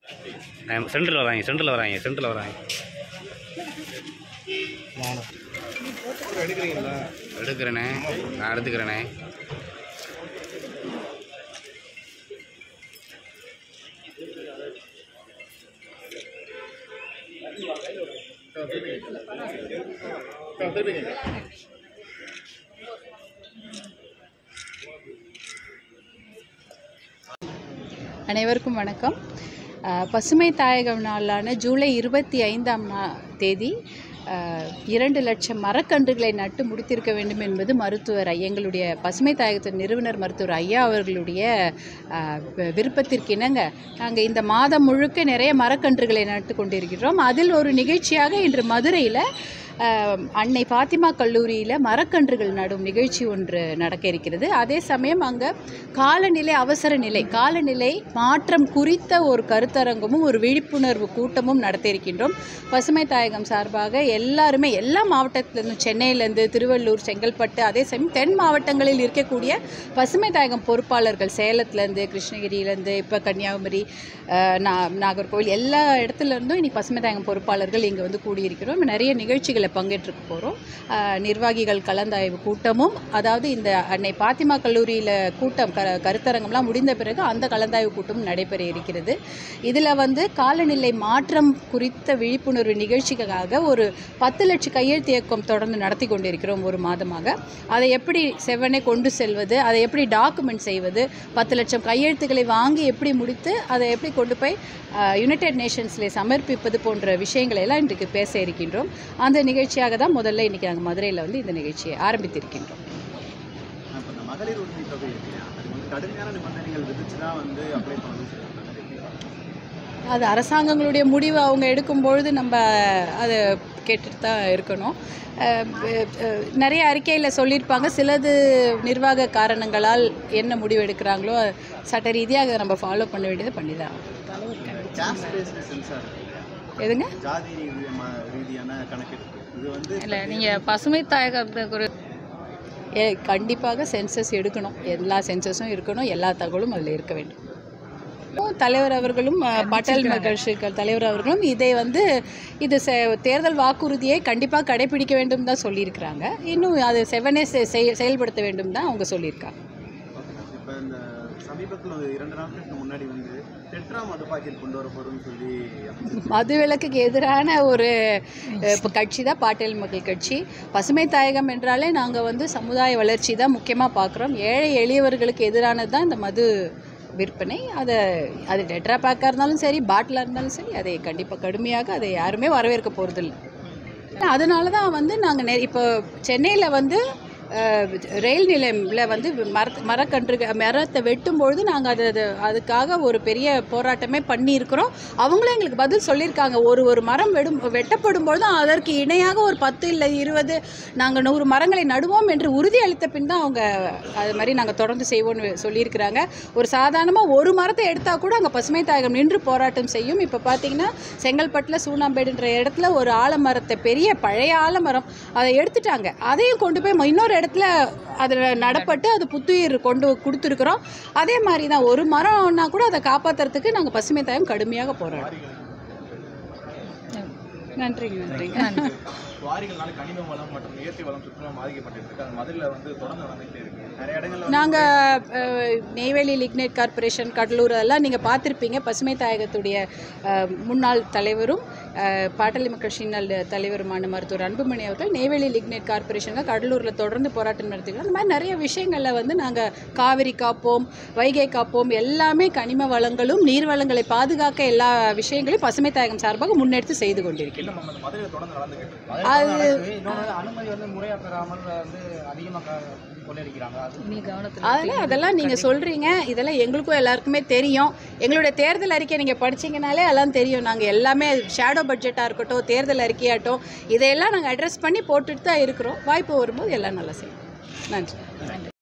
சென்டரில் வராங்க சென்டரில் வராங்க சென்டரில் வராங்க எடுக்கிறேனே நான் எடுத்துக்கிறேனே அனைவருக்கும் வணக்கம் அஹ், பசுமை தாயகம் நாளான ஜூலை இருபத்தி ஐந்தாம் நா தேதி அஹ், இரண்டு லட்சம் மரக்கன்றுகளை நட்டு முடித்திருக்க வேண்டும் என்பது மருத்துவர் ஐ- எங்களுடைய பசுமை தாயகத்தின் நிறுவனர் மருத்துவர் ஐயா அவர்களுடைய அஹ், வி- விருப்பத்திற்கிணங்க நாங்கள் இந்த மாதம் முழுக்க நிறைய மரக்கன்றுகளை நட்டு கொண்டிருக்கிறோம் அதில் ஒரு நிகழ்ச்சியாக இன்று மதுரையில் அஹ், அன்னை பாத்திமா கல்லூரியில் மரக்கன்றுகள் நடும் நிகழ்ச்சி ஒன்று நடக்க இருக்கிறது அதே சமயம் அங்கே காலநிலை அவசர நிலை காலநிலை மாற்றம் குறித்த ஒரு கருத்தரங்கமும் ஒரு விழிப்புணர்வு கூட்டமும் நடத்த இருக்கின்றோம் பசுமை தாயகம் சார்பாக எல்லாருமே எல்லா மாவட்டத்திலேருந்து சென்னையிலேருந்து திருவள்ளூர் செங்கல்பட்டு அதே சமயம் தென் மாவட்டங்களில் இருக்கக்கூடிய பசுமை தாயகம் பொறுப்பாளர்கள் சேலத்துலேருந்து கிருஷ்ணகிரியிலேருந்து இப்போ கன்னியாகுமரி அஹ், நா நாகர்கோவில் எல்லா இடத்துல இருந்தும் இன்னைக்கு பசுமை தாயகம் பொறுப்பாளர்கள் இங்கே வந்து கூடியிருக்கிறோம் நிறைய நிகழ்ச்சிகளை பங்கேற்றுக்க போகிறோம் நிர்வாகிகள் கலந்தாய்வு கூட்டமும் அதாவது இந்த அன்னை பாத்திமா கல்லூரியில் கூட்டம் க கருத்தரங்கம்லாம் முடிந்த பிறகு அந்த கலந்தாய்வு கூட்டமும் நடைபெற இருக்கிறது இதில் வந்து காலநிலை மாற்றம் குறித்த விழிப்புணர்வு நிகழ்ச்சிக்காக ஒரு பத்து லட்சம் கையெழுத்து இயக்கம் தொடர்ந்து நடத்தி கொண்டிருக்கிறோம் ஒரு மாதமாக அதை எப்படி செவ்வனே கொண்டு செல்வது அதை எப்படி டாக்குமெண்ட் செய்வது பத்து லட்சம் கையெழுத்துக்களை வாங்கி எப்படி முடித்து அதை எப்படி கொண்டு போய் யுனைடெட் நேஷன்ஸில் சமர்ப்பிப்பது போன்ற விஷயங்களை எல்லாம் இன்றைக்கு பேச இருக்கின்றோம் அந்த நிகழ்ச்சியாக தான் முதல்ல இன்றைக்கி நாங்கள் மதுரையில் வந்து இந்த நிகழ்ச்சியை ஆரம்பித்திருக்கின்றோம் இப்போ இந்த மகளிர் உரிமை தொகை இருக்கு இல்லையா அது வந்து கடுமையான நிபந்தனைகள் விதிச்சு தான் வந்து அப்ளை பண்ணணும்னு சொல்லியிருக்காங்க அது எப்படி பார்க்கணும்? அது அரசாங்கங்களுடைய முடிவு அவங்க எடுக்கும் பொழுது நம்ம அதை கேட்டுட்டு தான் இருக்கணும் அஹ் அஹ் நிறைய அறிக்கையில் சொல்லியிருப்பாங்க சிலது நிர்வாக காரணங்களால் என்ன முடிவு எடுக்கிறாங்களோ சட்ட ரீதியாக அதை நம்ம ஃபாலோ பண்ண வேண்டியதை பண்ணி தான் கேஸ்ட் பேஸ்டு சென்சார் எதுங்க ஜாதி ரீதி- ம- ரீதியான கணக்கெடுப்பு இது வந்து இல்லை நீங்கள் பசுமை தாயகத்துக்கு ஒரு ஏ கண்டிப்பாக சென்சஸ் எடுக்கணும் எல்லா சென்சஸும் இருக்கணும் எல்லா தகவலும் அதில் இருக்க வேண்டும் தலைவர் அவர்களும் அஹ், பட்டேல் மகர்ஷிகள் தலைவர் அவர்களும் இதை வந்து இது செ- தேர்தல் வாக்குறுதியை கண்டிப்பாக கடைபிடிக்க வேண்டும் தான் சொல்லியிருக்கிறாங்க இன்னும் அது செவனே செ- செய- செயல்படுத்த வேண்டும் தான் அவங்க சொல்லியிருக்காங்க இப்போ இந்த சமீபத்தில் ஒரு இரண்டு நாட்களுக்கு முன்னாடி வந்து டெட்ரா மது பாக்கெட் கொண்டு வர போகிறோம்னு சொல்லி அமைச்சர் மதுவிலக்குக்கு எதிரான ஒரு அஹ், இப்ப கட்சி தான் பாட்டேல் மக்கள் கட்சி பசுமை தாயகம் என்றாலே நாங்கள் வந்து சமுதாய வளர்ச்சி தான் முக்கியமாக பார்க்குறோம் ஏழை எளியவர்களுக்கு எதிரானது தான் இந்த மது விற்பனை அதை அது டெட்ரா பேக்காக இருந்தாலும் சரி பாட்டிலாக இருந்தாலும் சரி அதை கண்டிப்பாக கடுமையாக அதை யாருமே வரவேற்க போகிறதில்ல அதனால தான் வந்து நாங்கள் இப்போ சென்னையில் வந்து அஹ், ரயில் நிலையமில் வந்து மர மரக்கன்று மரத்தை வெட்டும் பொழுது நாங்கள் அது அது அதுக்காக ஒரு பெரிய போராட்டமே பண்ணியிருக்கிறோம் அவங்களும் எங்களுக்கு பதில் சொல்லியிருக்காங்க ஒரு ஒரு மரம் வெடும் வெட்டப்படும் பொழுது அதற்கு இணையாக ஒரு பத்து இல்லை இருபது நாங்கள் நூறு மரங்களை நடுவோம் என்று உறுதி அளித்த பின் தான் அவங்க அது மாதிரி நாங்கள் தொடர்ந்து செய்வோம்னு சொல்லியிருக்கிறாங்க ஒரு சாதாரணமாக ஒரு மரத்தை எடுத்தால் கூட அங்கே பசுமை தாயகம் நின்று போராட்டம் செய்யும் இப்போ பார்த்தீங்கன்னா செங்கல்பட்டில் சூனாம்பேடுன்ற இடத்துல ஒரு ஆலமரத்தை பெரிய பழைய ஆலமரம் அதை எடுத்துட்டாங்க அதையும் கொண்டு போய் ம- இன்னொரு இடத்துல அதில் நடப்பட்டு அது புத்துயிர் கொண்டு கொடுத்துருக்குறோம் அதே மாதிரி தான் ஒரு மரம்னா கூட அதை காப்பாற்றுறதுக்கு நாங்கள் பசுமை தாயம் கடுமையாக போராடுறோம் நன்றிங்க நன்றிங்க குவாரிகள்னால கனிம வளம் மற்றும் இயற்கை வளம் சுத்தமாக பாதிக்கப்பட்டு இருக்கு அது மதுரையில் வந்து தொடர்ந்து நடந்துகிட்டே இருக்கு நிறைய இடங்கள்ல நாங்கள் நெய்வேலி லிக்னேட் கார்ப்பரேஷன் கடலூர் அதெல்லாம் நீங்கள் பார்த்துருப்பீங்க பசுமை தாயகத்துடைய அஹ், முன்னாள் தலைவரும் அஹ், பாட்டாளி மக்கள் கட்சியினால் தலைவருமான மருத்துவர் அன்புமணி அவர்கள் நெய்வேலி லிக்னேட் கார்ப்பரேஷனில் கடலூரில் தொடர்ந்து போராட்டம் நடத்திக்கிறோம் அந்த மாதிரி நிறைய விஷயங்களில் வந்து நாங்கள் காவிரி காப்போம் வைகை காப்போம் எல்லாமே கனிம வளங்களும் நீர் வளங்களை பாதுகாக்க எல்லா விஷயங்களையும் பசுமை தாயகம் சார்பாக முன்னெடுத்து செய்து கொண்டிருக்கிறோம் இன்னும் நம்ம மதுரையில் தொடர்ந்து நடந்துகிட்டு இருக்கு அது இன்னொன்று அனுமதி வந்து முறையாக பெறாமல் வந்து அதிகமாக கொள்ளையடிக்கிறாங்க அது நீ கவனத்தில் அதெல்லாம் அதெல்லாம் நீங்கள் சொல்கிறீங்க இதெல்லாம் எங்களுக்கும் எல்லாருக்குமே தெரியும் எங்களுடைய தேர்தல் அறிக்கை நீங்கள் படிச்சீங்கனாலே எல்லாம் தெரியும் நாங்கள் எல்லாமே ஷேடோ பட்ஜெட்டாக இருக்கட்டும் தேர்தல் அறிக்கையாகட்டும் இதையெல்லாம் நாங்கள் அட்ரஸ் பண்ணி போட்டுட்டு தான் இருக்கிறோம் வாய்ப்பு வரும்போது எல்லாம் நல்லா செய்யும் நன்றி